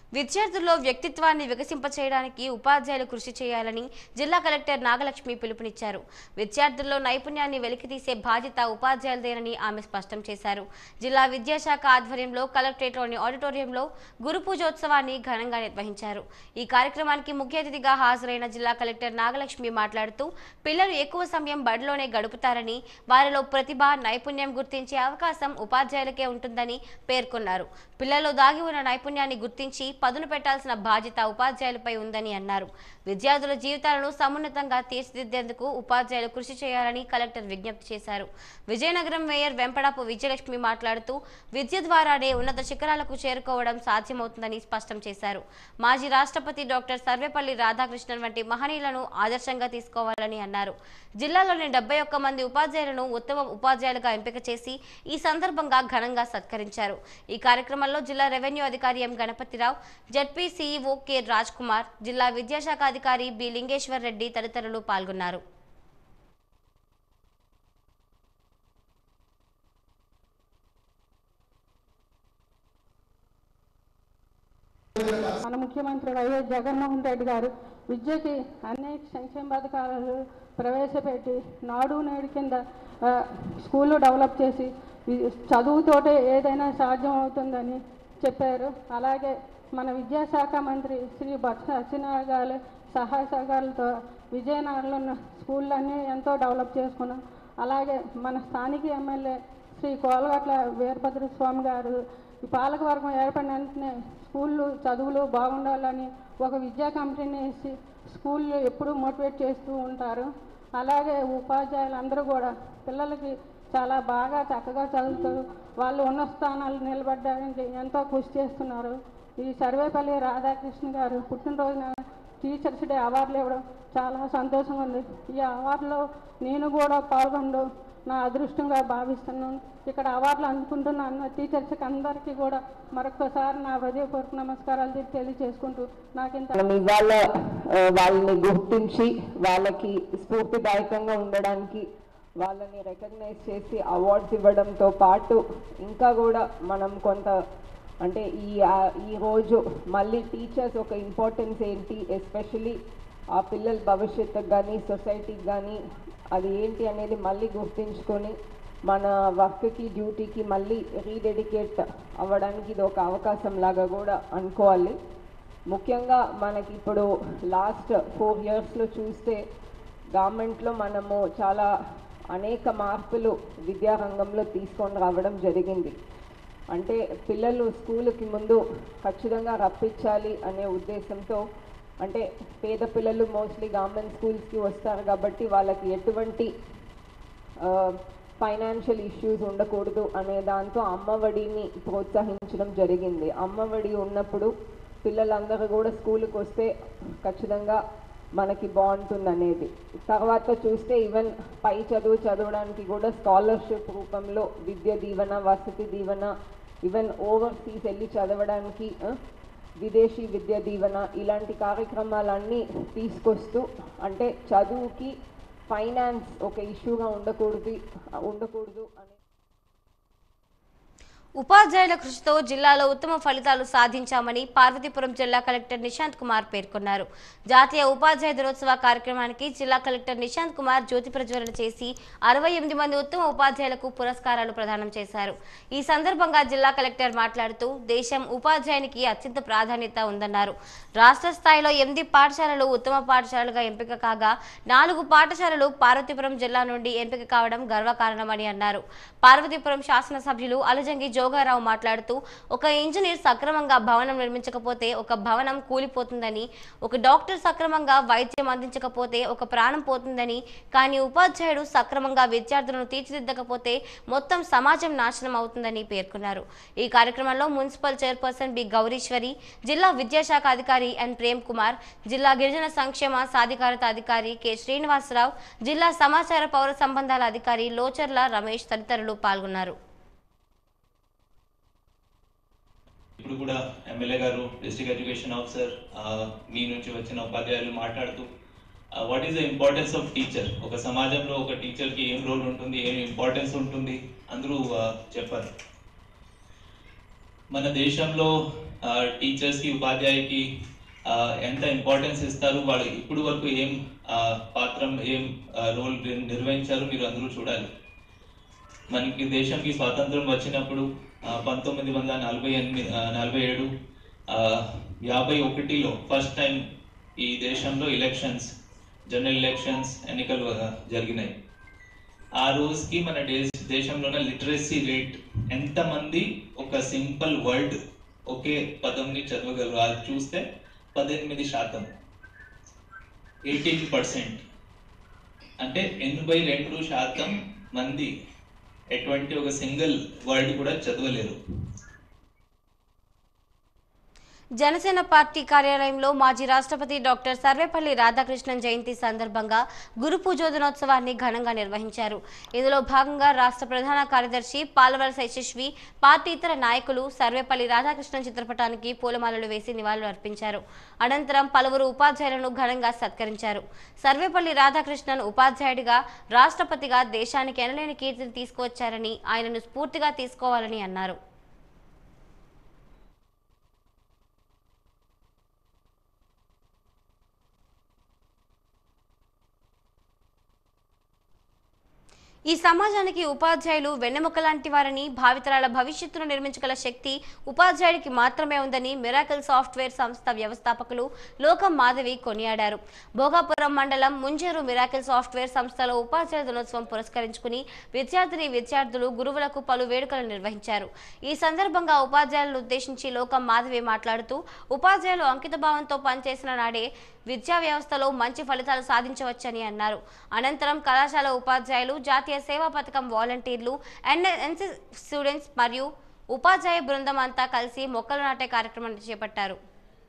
[SPEAKER 1] విద్యార్థుల్లో వ్యక్తిత్వాన్ని వికసింపచేయడానికి ఉపాధ్యాయులు కృషి చేయాలని జిల్లా కలెక్టర్ నాగలక్ష్మి పిలుపునిచ్చారు విద్యార్థుల్లో నైపుణ్యాన్ని వెలికితీసే బాధ్యత ఉపాధ్యాయులదేనని ఆమె స్పష్టం చేశారు జిల్లా విద్యాశాఖ ఆధ్వర్యంలో కలెక్టరేట్లోని ఆడిటోరియంలో గురు పూజోత్సవాన్ని ఘనంగా నిర్వహించారు ఈ కార్యక్రమానికి ముఖ్య అతిథిగా హాజరైన జిల్లా కలెక్టర్ నాగలక్ష్మి మాట్లాడుతూ పిల్లలు ఎక్కువ సమయం బడిలోనే గడుపుతారని వారిలో ప్రతిభ నైపుణ్యం గుర్తించే అవకాశం ఉపాధ్యాయులకే ఉంటుందని పేర్కొన్నారు పిల్లల్లో దాగి ఉన్న నైపుణ్యాన్ని గుర్తించి పదును పెట్టాల్సిన బాధ్యత ఉపాధ్యాయులపై ఉందని అన్నారు విద్యార్థుల జీవితాలను సమున్నతంగా తీర్చిదిద్దేందుకు ఉపాధ్యాయులు కృషి చేయాలని కలెక్టర్ విజ్ఞప్తి చేశారు విజయనగరం మేయర్ వెంపడాపు విజయలక్ష్మి మాట్లాడుతూ విద్య ద్వారానే ఉన్నత శిఖరాలకు చేరుకోవడం సాధ్యమవుతుందని స్పష్టం చేశారు మాజీ రాష్ట్రపతి డాక్టర్ సర్వేపల్లి రాధాకృష్ణన్ వంటి మహనీయులను ఆదర్శంగా తీసుకోవాలని అన్నారు జిల్లాలోని డెబ్బై ఒక్క మంది ఉపాధ్యాయులను ఉత్తమ ఉపాధ్యాయులుగా ఎంపిక చేసి ఈ సందర్భంగా ఘనంగా సత్కరించారు ఈ కార్యక్రమంలో జిల్లా రెవెన్యూ అధికారి M Ganapathirao ZP CEO K Raj Kumar జిల్లా విద్యాశాఖ అధికారి బి లింగేశ్వర్ రెడ్డి తదితరులు పాల్గొన్నారు
[SPEAKER 10] మన ముఖ్యమంత్రి వైఎస్ జగన్మోహన్ రెడ్డి గారు విద్యకి అనేక సంక్షేమ పథకాలు ప్రవేశపెట్టి నాడు నేడు కింద ఆ, స్కూళ్ళు డెవలప్ చేసి ఈ చదువుతోటే ఏదైనా సాధ్యం అవుతుందని చెప్పారు అలాగే మన విద్యాశాఖ మంత్రి శ్రీ బొత్స సత్యనారాయణ గారి సహాయ సహకారాలతో విజయనగరంలో ఉన్న స్కూళ్ళన్నీ ఎంతో డెవలప్ చేసుకున్నాం అలాగే మన స్థానిక ఎమ్మెల్యే శ్రీ కోలగట్ల వీరభద్ర స్వామి గారు ఈ పాలకవర్గం ఏర్పడిన వెంటనే స్కూళ్ళు చదువులు బాగుండాలని ఒక విద్యా కమిటీని వేసి స్కూళ్ళు ఎప్పుడూ మోటివేట్ చేస్తూ ఉంటారు అలాగే ఉపాధ్యాయులు అందరూ కూడా పిల్లలకి చాలా బాగా చక్కగా చదువుతారు వాళ్ళు ఉన్న స్థానాలు నిలబడడానికి ఎంతో కృషి చేస్తున్నారు ఈ సర్వేపల్లి రాధాకృష్ణ గారు పుట్టినరోజున టీచర్స్ డే అవార్డులు ఇవ్వడం చాలా సంతోషంగా ఉంది ఈ అవార్డులో నేను కూడా పాల్గొనడం నా అదృష్టంగా భావిస్తున్నాను ఇక్కడ అవార్డులు అందుకుంటున్న అన్న టీచర్స్కి అందరికీ కూడా మరొకసారి నా హృదయపూర్వక నమస్కారాలు తె- తెలియజేసుకుంటూ నాకు ఇంత
[SPEAKER 11] మనం ఇవాళ ఆ, వాళ్ళని గుర్తించి వాళ్ళకి స్ఫూర్తిదాయకంగా ఉండడానికి వాళ్ళని రికగ్నైజ్ చేసి అవార్డ్స్ ఇవ్వడంతో పాటు ఇంకా కూడా మనం కొంత అంటే ఈ ఆ- ఈ రోజు మళ్ళీ టీచర్స్ ఒక ఇంపార్టెన్స్ ఏంటి ఎస్పెషలీ ఆ పిల్లల భవిష్యత్తుకు కానీ సొసైటీకి కానీ అది ఏంటి అనేది మళ్ళీ గుర్తించుకొని మన వర్క్కి డ్యూటీకి మళ్ళీ రీడెడికేట్ అవ్వడానికి ఇది ఒక అవకాశం లాగా కూడా అనుకోవాలి ముఖ్యంగా మనకి ఇప్పుడు లాస్ట్ ఫోర్ ఇయర్స్లో చూస్తే గవర్నమెంట్లో మనము చాలా అనేక మార్పులు విద్యారంగంలో తీసుకొని రావడం జరిగింది అంటే పిల్లలు స్కూల్కి ముందు ఖచ్చితంగా రప్పించాలి అనే ఉద్దేశంతో అంటే పేద పిల్లలు మోస్ట్లీ గవర్నమెంట్ స్కూల్స్కి వస్తారు కాబట్టి వాళ్ళకి ఎటువంటి ఫైనాన్షియల్ ఇష్యూస్ ఉండకూడదు అనే దాంతో అమ్మఒడిని ప్రోత్సహించడం జరిగింది అమ్మఒడి ఉన్నప్పుడు పిల్లలందరూ కూడా స్కూల్కి వస్తే ఖచ్చితంగా మనకి బాగుంటుంది అనేది తర్వాత చూస్తే ఈవెన్ పై చదువు చదవడానికి కూడా స్కాలర్షిప్ రూపంలో విద్య దీవెన వసతి దీవెన ఈవెన్ ఓవర్సీస్ వెళ్ళి చదవడానికి ఆ, విదేశీ విద్య దీవెన ఇలాంటి కార్యక్రమాలన్నీ తీసుకొస్తూ అంటే చదువుకి ఫైనాన్స్ ఒక ఇష్యూగా ఉండకూడదు ఉండకూడదు అని
[SPEAKER 1] ఉపాధ్యాయుల కృషితో జిల్లాలో ఉత్తమ ఫలితాలు సాధించామని పార్వతీపురం జిల్లా కలెక్టర్ నిశాంత్ కుమార్ పేర్కొన్నారు జాతీయ ఉపాధ్యాయ దినోత్సవ కార్యక్రమానికి జిల్లా కలెక్టర్ నిశాంత్ కుమార్ జ్యోతి ప్రజ్వలన చేసి అరవై ఎనిమిది మంది ఉత్తమ ఉపాధ్యాయులకు పురస్కారాలు ప్రదానం చేశారు ఈ సందర్భంగా జిల్లా కలెక్టర్ మాట్లాడుతూ దేశం ఉపాధ్యాయునికి అత్యంత ప్రాధాన్యత ఉందన్నారు రాష్ట్ర స్థాయిలో ఎనిమిది పాఠశాలలు ఉత్తమ పాఠశాలలుగా ఎంపిక కాగా నాలుగు పాఠశాలలు పార్వతీపురం జిల్లా నుండి ఎంపిక కావడం గర్వకారణమని అన్నారు పార్వతీపురం శాసనసభ్యులు అలజంగి జోగారావు మాట్లాడుతూ ఒక ఇంజనీర్ సక్రమంగా భవనం నిర్మించకపోతే ఒక భవనం కూలిపోతుందని ఒక డాక్టర్ సక్రమంగా వైద్యం అందించకపోతే ఒక ప్రాణం పోతుందని కానీ ఉపాధ్యాయుడు సక్రమంగా విద్యార్థులను తీర్చిదిద్దకపోతే మొత్తం సమాజం నాశనం అవుతుందని పేర్కొన్నారు ఈ కార్యక్రమంలో మున్సిపల్ చైర్పర్సన్ బి గౌరీశ్వరి జిల్లా విద్యాశాఖ అధికారి ఎన్ ప్రేమ్ కుమార్ జిల్లా గిరిజన సంక్షేమ సాధికారత అధికారి కె శ్రీనివాసరావు జిల్లా సమాచార పౌర సంబంధాల అధికారి లోచర్ల రమేష్ తదితరులు పాల్గొన్నారు
[SPEAKER 12] ఇప్పుడు కూడా ఎమ్మెల్యే గారు డిస్ట్రిక్ట్ ఎడ్యుకేషన్ ఆఫీసర్ మీ నుంచి వచ్చిన ఉపాధ్యాయులు మాట్లాడుతూ what is the importance of teacher ఒక సమాజంలో ఒక టీచర్కి ఏం రోల్ ఉంటుంది ఏం ఇంపార్టెన్స్ ఉంటుంది అందరూ ఆ, చెప్పారు మన దేశంలో టీచర్స్కి ఉపాధ్యాయుకి ఆ, ఎంత ఇంపార్టెన్స్ ఇస్తారు వాళ్ళు ఇప్పుడు వరకు ఏం ఆ, పాత్రం ఏం రోల్ నిర్వహించారు మీరు అందరూ చూడాలి మనకి దేశంకి స్వాతంత్రం వచ్చినప్పుడు ఆ, పంతొమ్మిది వందల నలభై ఎనిమిది ఆ, నలభై ఏడు ఆ, యాభై ఒకటిలో ఫస్ట్ టైం ఈ దేశంలో ఎలక్షన్స్ జనరల్ ఎలక్షన్స్ ఎన్నికలు ఆ, జరిగినాయి ఆ రోజుకి మన దేశ దేశంలో ఉన్న లిటరసీ రేట్ ఎంతమంది ఒక సింపుల్ వర్డ్ ఒకే పదంని చదవగలరు అది చూస్తే పద్దెనిమిది శాతం ఎయిటీన్ పర్సెంట్ అంటే ఎనభై రెండు శాతం మంది ఎటువంటి ఒక సింగిల్ వర్డ్ కూడా చదవలేరు
[SPEAKER 1] జనసేన పార్టీ కార్యాలయంలో మాజీ రాష్ట్రపతి డాక్టర్ సర్వేపల్లి రాధాకృష్ణన్ జయంతి సందర్భంగా గురు పూజోదనోత్సవాన్ని ఘనంగా నిర్వహించారు ఇందులో భాగంగా రాష్ట్ర ప్రధాన కార్యదర్శి పాలవలస యశస్వి పార్టీ ఇతర నాయకులు సర్వేపల్లి రాధాకృష్ణన్ చిత్రపటానికి పూలమాలలు వేసి నివాళులు అర్పించారు అనంతరం పలువురు ఉపాధ్యాయులను ఘనంగా సత్కరించారు సర్వేపల్లి రాధాకృష్ణన్ ఉపాధ్యాయుడిగా రాష్ట్రపతిగా దేశానికి ఎనలేని కీర్తిని తీసుకువచ్చారని ఆయనను స్ఫూర్తిగా తీసుకోవాలని అన్నారు ఈ సమాజానికి ఉపాధ్యాయులు వెన్నెముక లాంటి వారని భావితరాల భవిష్యత్తును నిర్మించగల శక్తి ఉపాధ్యాయుడికి మాత్రమే ఉందని మిరాకిల్ సాఫ్ట్వేర్ సంస్థ వ్యవస్థాపకులు లోకం మాధవి కొనియాడారు భోగాపురం మండలం ముంజేరు మిరాకిల్ సాఫ్ట్వేర్ సంస్థలో ఉపాధ్యాయ దినోత్సవం పురస్కరించుకుని విద్యార్థిని విద్యార్థులు గురువులకు పలు వేడుకలు నిర్వహించారు ఈ సందర్భంగా ఉపాధ్యాయులను ఉద్దేశించి లోకం మాధవి మాట్లాడుతూ ఉపాధ్యాయులు అంకితభావంతో పనిచేసిన నాడే విద్యా వ్యవస్థలో మంచి ఫలితాలు సాధించవచ్చని అన్నారు అనంతరం కళాశాల ఉపాధ్యాయులు జాతీయ సేవా పథకం వాలంటీర్లు ఎన్ఎన్సి స్టూడెంట్స్ మరియు ఉపాధ్యాయ బృందం అంతా కలిసి మొక్కలు నాటే కార్యక్రమాన్ని చేపట్టారు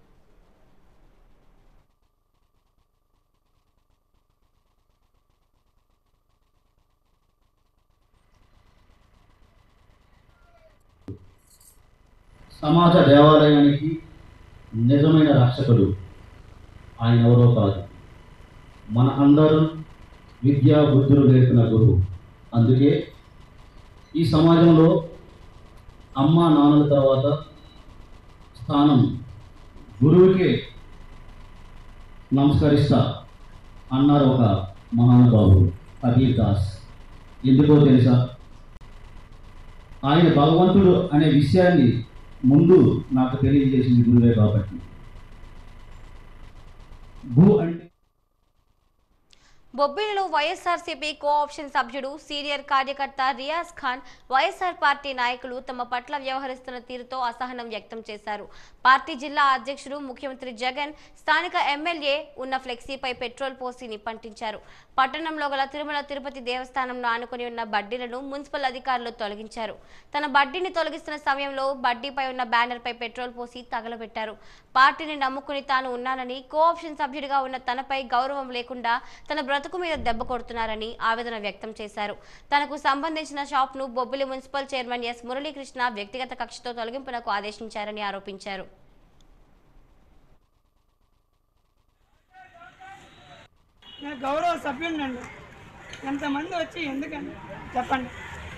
[SPEAKER 13] సమాజ దేవాలయానికి నిజమైన రక్షకుడు ఆయన ఎవరో కాదు మన అందరం విద్యా బుద్ధులు నేర్పిన గురువు అందుకే ఈ సమాజంలో అమ్మ నాన్నల తర్వాత స్థానం గురువుకే నమస్కరిస్తా అన్నారు ఒక మహానుభావుడు కబీర్ దాస్ ఎందుకో తెలుసా ఆయన భగవంతుడు అనే విషయాన్ని ముందు నాకు తెలియజేసింది గురువే కాబట్టి భూ అంటే
[SPEAKER 1] బొబ్బిలిలో వైఎస్ఆర్సీపీ కోఆప్షన్ సభ్యుడు సీనియర్ కార్యకర్త రియాజ్ ఖాన్ వైఎస్ఆర్ పార్టీ నాయకులు తమ పట్ల వ్యవహరిస్తున్న తీరుతో అసహనం వ్యక్తం చేశారు పార్టీ జిల్లా అధ్యక్షుడు ముఖ్యమంత్రి జగన్ స్థానిక ఎమ్మెల్యే ఉన్న ఫ్లెక్సీపై పెట్రోల్ పోసి నిప్పంటించారు పట్టణంలో గల తిరుమల తిరుపతి దేవస్థానంలో ఆనుకుని ఉన్న బడ్డీలను మున్సిపల్ అధికారులు తొలగించారు తన బడ్డీని తొలగిస్తున్న సమయంలో బడ్డీపై ఉన్న బ్యానర్పై పెట్రోల్ పోసి తగలబెట్టారు పార్టీని నమ్ముకుని తాను ఉన్నానని కోఆప్షన్ సభ్యుడిగా ఉన్న తనపై గౌరవం లేకుండా తన బ్రతుకు మీద దెబ్బ కొడుతున్నారని ఆవేదన వ్యక్తం చేశారు తనకు సంబంధించిన షాప్ను Bobbili municipal chairman S Muralikrishna వ్యక్తిగత కక్షతో తొలగింపునకు ఆదేశించారని ఆరోపించారు
[SPEAKER 14] నేను గౌరవ సభ్యుడినండి ఎంతమంది వచ్చి ఎందుకండి చెప్పండి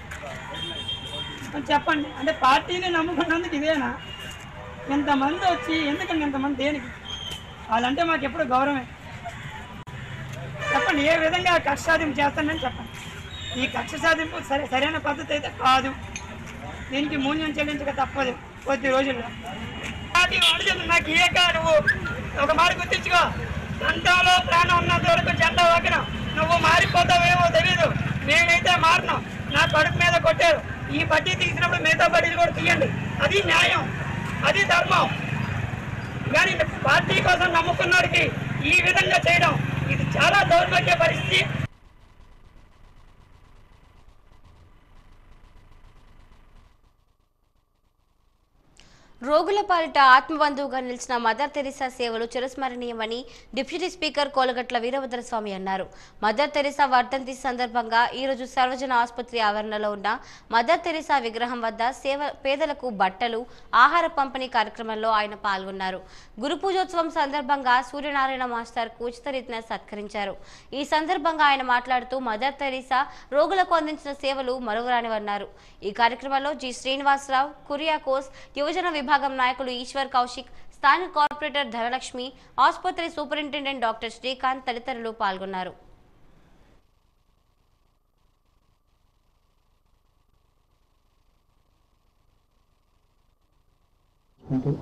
[SPEAKER 14] మరి చెప్పండి అంటే పార్టీని నమ్ముకున్నందుకు ఇదేనా ఎంతమంది వచ్చి ఎందుకండి ఎంతమంది దేనికి వాళ్ళంటే మాకు ఎప్పుడు గౌరవమే చెప్పండి ఏ విధంగా కక్ష సాధింపు చేస్తానని చెప్పండి ఈ కక్ష సాధింపు సరే సరైన పద్ధతి అయితే కాదు దీనికి మూల్యం చెల్లించక తప్పదు కొద్ది రోజుల్లో పార్టీ వాడు చెప్పు, నాకు ఏ కా నువ్వు ఒక మాట గుర్తించుకో అంతంలో ప్రాణం ఉన్నంత వరకు జెండా వాకిన నువ్వు మారిపోతావేమో తెలీదు నేనైతే మారను నా కడుపు మీద కొట్టారు ఈ బడ్డీ తీసినప్పుడు మిగతా బడ్డీలు కూడా తీయండి అది న్యాయం అది ధర్మం కానీ పార్టీ కోసం నమ్ముకున్నవాడికి ఈ విధంగా చేయడం ఇది చాలా దౌర్భాగ్య పరిస్థితి
[SPEAKER 1] రోగుల పాలిట ఆత్మబంధువుగా నిలిచిన మదర్ తెరిసా సేవలు చిరస్మరణీయమని డిప్యూటీ స్పీకర్ కోలగట్ల వీరభద్రస్వామి అన్నారు మదర్ తెరిసా వర్ధంతి సందర్భంగా ఈరోజు సర్వజన ఆసుపత్రి ఆవరణలో ఉన్న మదర్ తెరిసా విగ్రహం వద్ద సేవ పేదలకు బట్టలు ఆహార పంపిణీ కార్యక్రమంలో ఆయన పాల్గొన్నారు గురు పూజోత్సవం సందర్భంగా సూర్యనారాయణ మాస్టర్ ఉచిత రీతిన సత్కరించారు ఈ సందర్భంగా ఆయన మాట్లాడుతూ మదర్ తెరిసా రోగులకు అందించిన సేవలు మరువరానివన్నారు ఈ కార్యక్రమంలో జి శ్రీనివాసరావు కురియాకోస్ యువజన విభాగం విభాగం నాయకులు ఈశ్వర్ కౌశిక్ స్థానిక కార్పొరేటర్ ధనలక్ష్మి ఆసుపత్రి సూపరింటెండెంట్ డాక్టర్ శ్రీకాంత్ తదితరులు పాల్గొన్నారు
[SPEAKER 15] ఉంటూ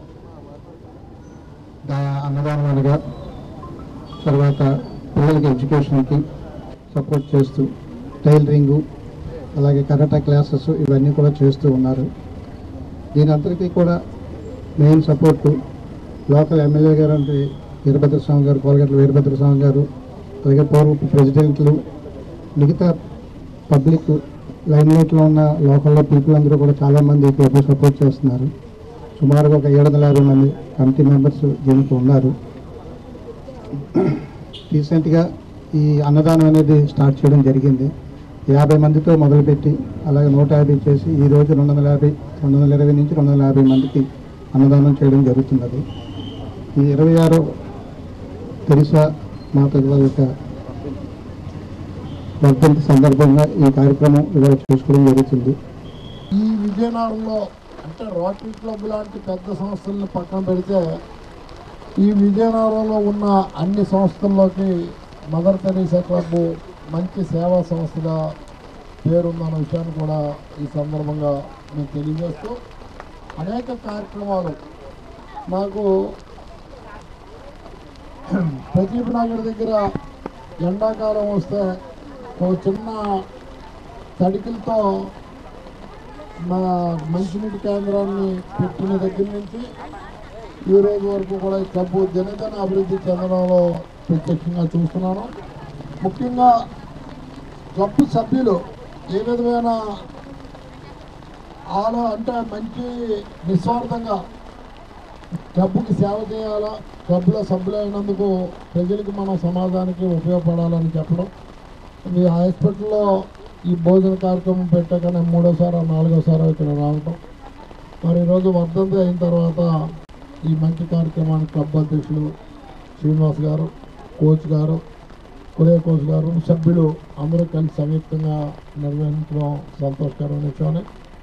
[SPEAKER 15] దా అన్నదానం అనగా తర్వాత పిల్లలకి ఎడ్యుకేషన్కి సపోర్ట్ చేస్తూ టైలరింగు అలాగే కరాటా క్లాసెస్ ఇవన్నీ కూడా చేస్తూ ఉన్నారు దీని అందరికీ కూడా మెయిన్ సపోర్టు లోకల్ ఎమ్మెల్యే గారు అంటే వీరభద్ర స్వామి గారు కోలగట్ల వీరభద్ర స్వామి గారు అలాగే పూర్వపు ప్రెసిడెంట్లు మిగతా పబ్లిక్ లైమ్లైట్లో ఉన్న లోకల్లో పీపుల్ అందరూ కూడా చాలామంది ఎక్కువ సపోర్ట్ చేస్తున్నారు సుమారుగా ఒక ఏడు వందల యాభై మంది కమిటీ మెంబర్స్ దీనికి ఉన్నారు రీసెంట్గా ఈ అన్నదానం అనేది స్టార్ట్ చేయడం జరిగింది యాభై మందితో మొదలుపెట్టి అలాగే నూట యాభై చేసి ఈ రోజు రెండు వందల యాభై రెండు వందల ఇరవై నుంచి రెండు వందల యాభై మందికి అన్నదానం చేయడం జరుగుతున్నది ఈ ఇరవై ఆరో తెరిసా మాత గారి యొక్క వర్ధంతి సందర్భంగా ఈ కార్యక్రమం ఇవాళ చేసుకోవడం జరుగుతుంది
[SPEAKER 9] ఈ విజయనగరంలో అంటే రోటరీ క్లబ్ లాంటి పెద్ద సంస్థలను పక్కన పెడితే ఈ విజయనగరంలో ఉన్న అన్ని సంస్థల్లోకి మదర్ తెరీసా క్లబ్ మంచి సేవా సంస్థగా పేరుందన్న విషయాన్ని కూడా ఈ సందర్భంగా నేను తెలియజేస్తూ అనేక కార్యక్రమాలు నాకు ప్రదీప్ నగర్ దగ్గర ఎండాకాలం వస్తే ఒక చిన్న తడికలతో మా మంచినీటి కేంద్రాన్ని పెట్టిన దగ్గర నుంచి ఈ రోజు వరకు కూడా ఈ క్లబ్ దినదిన అభివృద్ధి చెందడంలో ప్రత్యక్షంగా చూస్తున్నాను ముఖ్యంగా క్లబ్ సభ్యులు ఏ విధమైన ఆలో అంటే మంచి నిస్వార్థంగా క్లబ్కి సేవ చేయాలా క్లబ్లో సభ్యులైనందుకు ప్రజలకు మన సమాజానికి ఉపయోగపడాలని చెప్పడం మీ హాస్పిటల్లో ఈ భోజన కార్యక్రమం పెట్టాక నేను మూడోసారి నాలుగోసారి ఇక్కడ రావటం మరి ఈరోజు వర్ధంతి అయిన తర్వాత ఈ మంచి కార్యక్రమానికి క్లబ్ అధ్యక్షులు శ్రీనివాస్ గారు కోచ్ గారు ఉదయ కోచ్ గారు సభ్యులు అందరూ కలిసి సంయుక్తంగా నిర్వహించడం సంతోషకరమైన విషయమే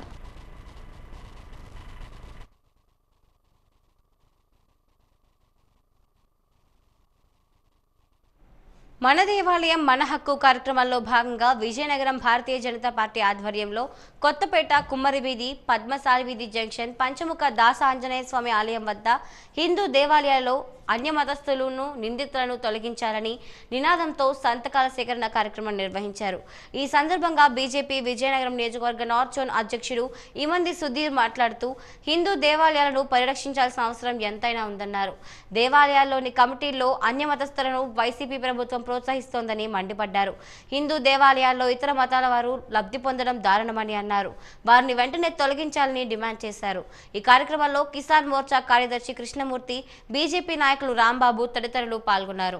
[SPEAKER 1] మన దేవాలయం మన హక్కు కార్యక్రమంలో భాగంగా విజయనగరం భారతీయ జనతా పార్టీ ఆధ్వర్యంలో కొత్తపేట కుమ్మరి వీధి పద్మశాలి వీధి జంక్షన్ పంచముఖ దాస ఆంజనేయ స్వామి ఆలయం వద్ద హిందూ దేవాలయాల్లో అన్య మతస్థులను నిందితులను తొలగించాలని నినాదంతో సంతకాల సేకరణ కార్యక్రమం నిర్వహించారు ఈ సందర్భంగా బీజేపీ విజయనగరం నియోజకవర్గ నార్త్ జోన్ అధ్యక్షుడు ఇమంది సుధీర్ మాట్లాడుతూ హిందూ దేవాలయాలను పరిరక్షించాల్సిన అవసరం ఎంతైనా ఉందన్నారు దేవాలయాల్లోని కమిటీల్లో అన్య మతస్థులను వైసీపీ ప్రభుత్వం ప్రోత్సహిస్తోందని మండిపడ్డారు హిందూ దేవాలయాల్లో ఇతర మతాల వారు లబ్ధి పొందడం దారుణమని అన్నారు వారిని వెంటనే తొలగించాలని డిమాండ్ చేశారు ఈ కార్యక్రమంలో కిసాన్ మోర్చా కార్యదర్శి కృష్ణమూర్తి బీజేపీ నాయకులు రాంబాబు తదితరులు పాల్గొన్నారు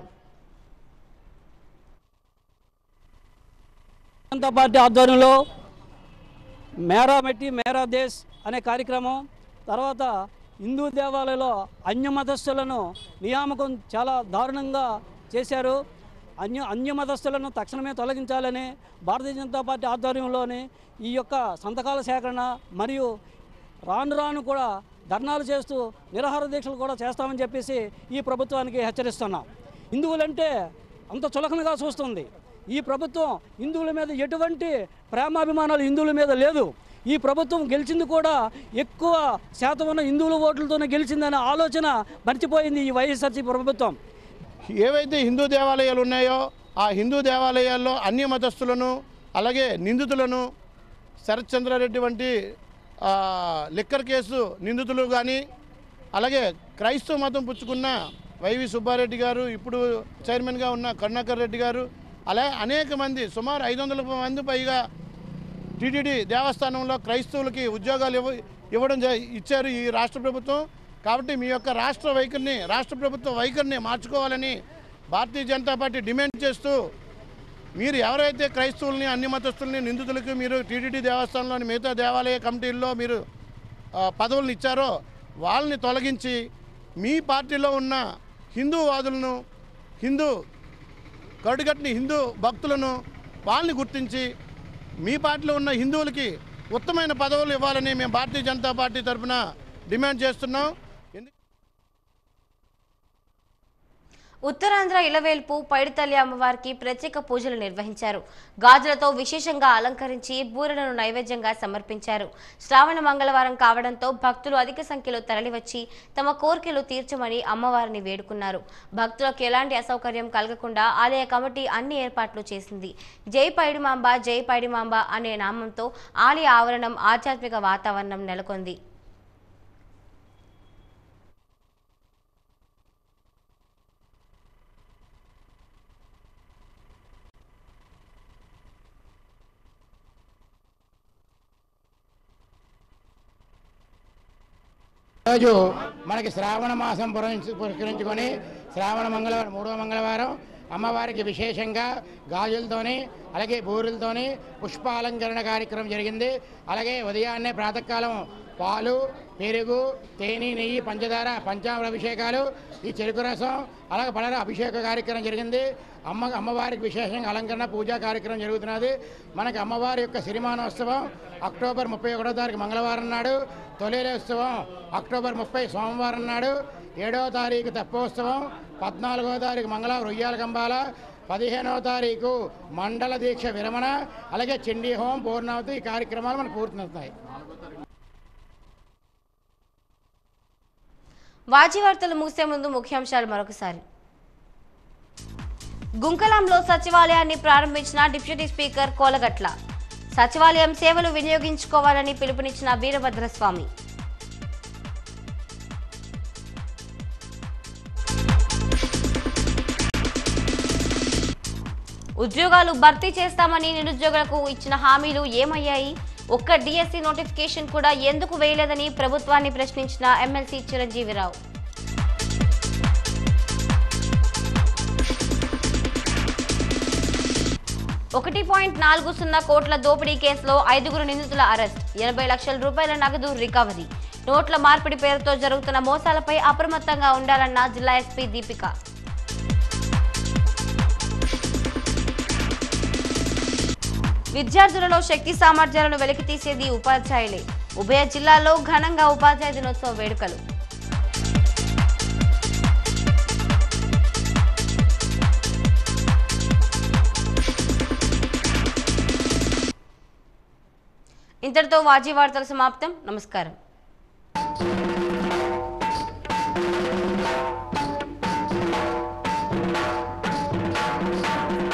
[SPEAKER 16] జనతా పార్టీ ఆధ్వర్యంలో మేరా మెట్టి మేరా దేశ్ అనే కార్యక్రమం తర్వాత హిందూ దేవాలయంలో అన్య మతస్థులను నియామకం చాలా దారుణంగా చేశారు అన్య అన్య మతస్థులను తక్షణమే తొలగించాలని భారతీయ జనతా పార్టీ ఆధ్వర్యంలోని ఈ యొక్క సంతకాల సేకరణ మరియు రాను రాను కూడా ధర్నాలు చేస్తూ నిరాహార దీక్షలు కూడా చేస్తామని చెప్పేసి ఈ ప్రభుత్వానికి హెచ్చరిస్తున్నాం హిందువులంటే అంత చులకనగా చూస్తుంది ఈ ప్రభుత్వం హిందువుల మీద ఎటువంటి ప్రేమాభిమానాలు హిందువుల మీద లేదు ఈ ప్రభుత్వం గెలిచింది కూడా ఎక్కువ శాతం ఉన్న హిందువుల ఓట్లతోనే గెలిచిందనే ఆలోచన మర్చిపోయింది ఈ వైఎస్ఆర్సీపీ ప్రభుత్వం
[SPEAKER 9] ఏవైతే హిందూ దేవాలయాలు ఉన్నాయో ఆ హిందూ దేవాలయాల్లో అన్య మతస్థులను అలాగే నిందితులను శరత్ చంద్రారెడ్డి వంటి ఆ, లిక్కర్ కేసు నిందితులు కానీ అలాగే క్రైస్తవ మతం పుచ్చుకున్న వైవి సుబ్బారెడ్డి గారు ఇప్పుడు చైర్మన్గా ఉన్న కరుణాకర్ రెడ్డి గారు అలాగే అనేక మంది సుమారు ఐదు వందల మంది పైగా టీటీడీ దేవస్థానంలో క్రైస్తవులకి ఉద్యోగాలు ఇవ్వ ఇవ్వడం జ- ఇచ్చారు ఈ రాష్ట్ర ప్రభుత్వం కాబట్టి మీ యొక్క రాష్ట్ర వైఖరిని రాష్ట్ర ప్రభుత్వ వైఖరిని మార్చుకోవాలని భారతీయ జనతా పార్టీ డిమాండ్ చేస్తూ మీరు ఎవరైతే క్రైస్తవుల్ని అన్ని మతస్థుల్ని నిందితులకు మీరు టీటీడీ దేవస్థానంలోని మిగతా దేవాలయ కమిటీల్లో మీరు ఆ, పదవులను ఇచ్చారో వాళ్ళని తొలగించి మీ పార్టీలో ఉన్న హిందూవాదులను హిందూ కరుడుగట్టిన హిందూ భక్తులను వాళ్ళని గుర్తించి మీ పార్టీలో ఉన్న హిందువులకి ఉత్తమైన పదవులు ఇవ్వాలని మేము భారతీయ జనతా పార్టీ తరఫున డిమాండ్ చేస్తున్నాం ఎందు-
[SPEAKER 1] ఉత్తరాంధ్ర ఇలవేల్పు పైడితల్లి అమ్మవారికి ప్రత్యేక పూజలు నిర్వహించారు గాజులతో విశేషంగా అలంకరించి బూరెలను నైవేద్యంగా సమర్పించారు శ్రావణ మంగళవారం కావడంతో భక్తులు అధిక సంఖ్యలో తరలివచ్చి తమ కోరికలు తీర్చమని అమ్మవారిని వేడుకున్నారు భక్తులకు ఎలాంటి అసౌకర్యం కలగకుండా ఆలయ కమిటీ అన్ని ఏర్పాట్లు చేసింది జై పైడిమాంబ జై పైడిమాంబ అనే నామంతో ఆలయ ఆవరణం ఆధ్యాత్మిక వాతావరణం నెలకొంది
[SPEAKER 17] రోజు మనకి శ్రావణ మాసం పురస్కరించి- పురస్కరించుకొని శ్రావణ మంగళవారం మూడవ మంగళవారం అమ్మవారికి విశేషంగా గాజులతోని అలాగే బూరెలతోని పుష్పాలంకరణ కార్యక్రమం జరిగింది అలాగే ఉదయాన్నే ప్రాతకాలం పాలు పెరుగు తేనె నెయ్యి పంచదార పంచామృత అభిషేకాలు ఈ చెరుకు రసం అలాగే పలర అభిషేక కార్యక్రమం జరిగింది అమ్మ అమ్మవారికి విశేషంగా అలంకరణ పూజా కార్యక్రమం జరుగుతున్నది మనకి అమ్మవారి యొక్క సిరిమానోత్సవం అక్టోబర్ ముప్పై ఒకటో తారీఖు మంగళవారం నాడు తొలిలోత్సవం అక్టోబర్ ముప్పై సోమవారం నాడు ఏడవ తారీఖు తెప్పోత్సవం పద్నాలుగో తారీఖు మంగళవారం రొయ్యాల కంబాల పదిహేనవ తారీఖు మండల దీక్ష విరమణ అలాగే చండీ హోం పూర్ణావతి ఈ కార్యక్రమాలు మనకు పూర్తవుతాయి
[SPEAKER 1] వాజీ వార్తలు ముగిసే ముందు ముఖ్యాంశాలు మరొకసారి గుంకలంలో సచివాలయాన్ని ప్రారంభించిన డిప్యూటీ స్పీకర్ కోలగట్ల సచివాలయం సేవలు వినియోగించుకోవాలని పిలుపునిచ్చిన వీరభద్రస్వామి ఉద్యోగాలు భర్తీ చేస్తామని నిరుద్యోగులకు ఇచ్చిన హామీలు ఏమయ్యాయి ఒక్క డిఎస్సి నోటిఫికేషన్ కూడా ఎందుకు వేయలేదని ప్రభుత్వాన్ని ప్రశ్నించిన ఎమ్మెల్సీ చిరంజీవిరావు ఒకటి పాయింట్ నాలుగు సున్నా కోట్ల దోపిడీ కేసులో ఐదుగురు నిందితుల అరెస్ట్ ఎనభై లక్షల రూపాయల నగదు రికవరీ నోట్ల మార్పిడి పేరుతో జరుగుతున్న మోసాలపై అప్రమత్తంగా ఉండాలన్న జిల్లా ఎస్పీ దీపిక విద్యార్థులలో శక్తి సామర్థ్యాలను వెలికితీసేది ఉపాధ్యాయులే ఉభయ జిల్లాల్లో ఘనంగా ఉపాధ్యాయ దినోత్సవ వేడుకలు ఇంతటితో వాజీ వార్తల సమాప్తం నమస్కారం
[SPEAKER 18] Thank you.